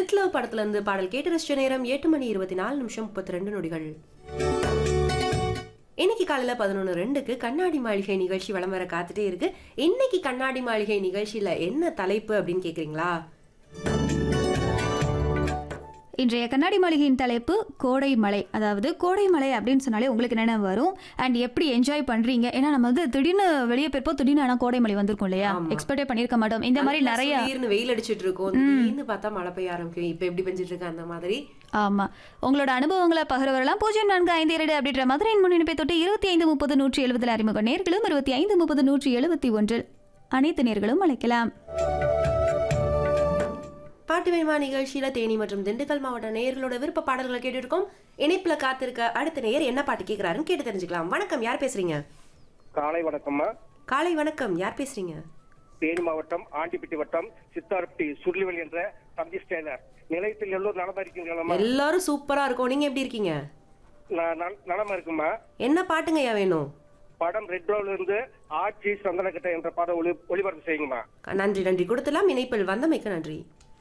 With love படத்துல இருந்து பாடல் கேட்டு ரசிச்ச நேரம் எட்டு மணி இருபத்தி நாலு நிமிஷம் முப்பத்தி ரெண்டு நொடிகள் இன்னைக்கு காலையில பதினொன்று ரெண்டுக்கு கண்ணாடி மாளிகை நிகழ்ச்சி வலம் வர காத்துட்டே இருக்கு இன்னைக்கு கண்ணாடி மாளிகை நிகழ்ச்சியில என்ன தலைப்பு அப்படின்னு கேக்குறீங்களா இன்றைய கண்ணாடி மாளிகையின் தலைப்பு கோடை மலை அதாவது கோடை மலை அப்படின்னு சொன்னாலே உங்களுக்கு என்னென்ன வரும் அண்ட் எப்படி என்ஜாய் பண்றீங்க ஏன்னா நம்ம வந்து திடீர்னு வெளியே போயிருப்போம் திடீர்னு ஆனால் கோடை மலை வந்திருக்கும் இல்லையா ஆமா. எக்ஸ்பெக்டே பண்ணியிருக்க மாட்டோம் இந்த மாதிரி நல்லா நிறைய திடீர்னு வெயில் அடிச்சிட்டு இருக்கும் திடீர்னு பார்த்தா மழை பெய்ய ஆரம்பிக்கும் இப்ப எப்படி பெஞ்சிட்டு இருக்கு அந்த மாதிரி ஆமா உங்களோட அனுபவங்களை பகிர வரலாம் பூஜ்ஜியம் நான்கு ஐந்து இரண்டு அப்படின்ற மதுரை முன்னிணைப்பை தொட்டு இருபத்தி ஐந்து முப்பது நூற்றி எழுபதில் அறிமுக நேர்களும் இருபத்தி ஐந்து முப்பது நூற்றி எழுபத்தி ஒன்றில் அனைத்து நேர்களும் அழைக்கலாம் பாட்டு வேணுமா நிகழ்ச்சியில தேனி மற்றும் திண்டுக்கல் மாவட்ட நேயர்களோட விருப்ப பாடல்களை கேட்டு இருக்கோம் இணைப்புல காத்திருக்க அடுத்த நேயர் என்ன பாட்டு கேக்குறாருன்னு கேட்டு தெரிஞ்சுக்கலாம் வணக்கம் யார் பேசுறீங்க காலை வணக்கம்மா காலை வணக்கம் யார் பேசுறீங்க தேனி மாவட்டம் ஆண்டிப்பட்டி வட்டம் சித்தார்பட்டி சுருளிவல் என்ற தம்பி ஸ்டேனர் நிலையத்தில் எல்லோரும் நலமா இருக்கீங்களா எல்லாரும் சூப்பரா இருக்கும் நீங்க எப்படி இருக்கீங்க நான் நல- நலமா இருக்குமா என்ன பாட்டுங்கய்யா வேணும் படம் ரெட் ரோல இருந்து ஆட்சி சந்தனக்கட்டை என்ற படம் ஒளி ஒளிபரப்பு செய்யுங்கம்மா நன்றி நன்றி கொடுத்தலாம் இணைப்பில் வந்தமைக்கு நன்றி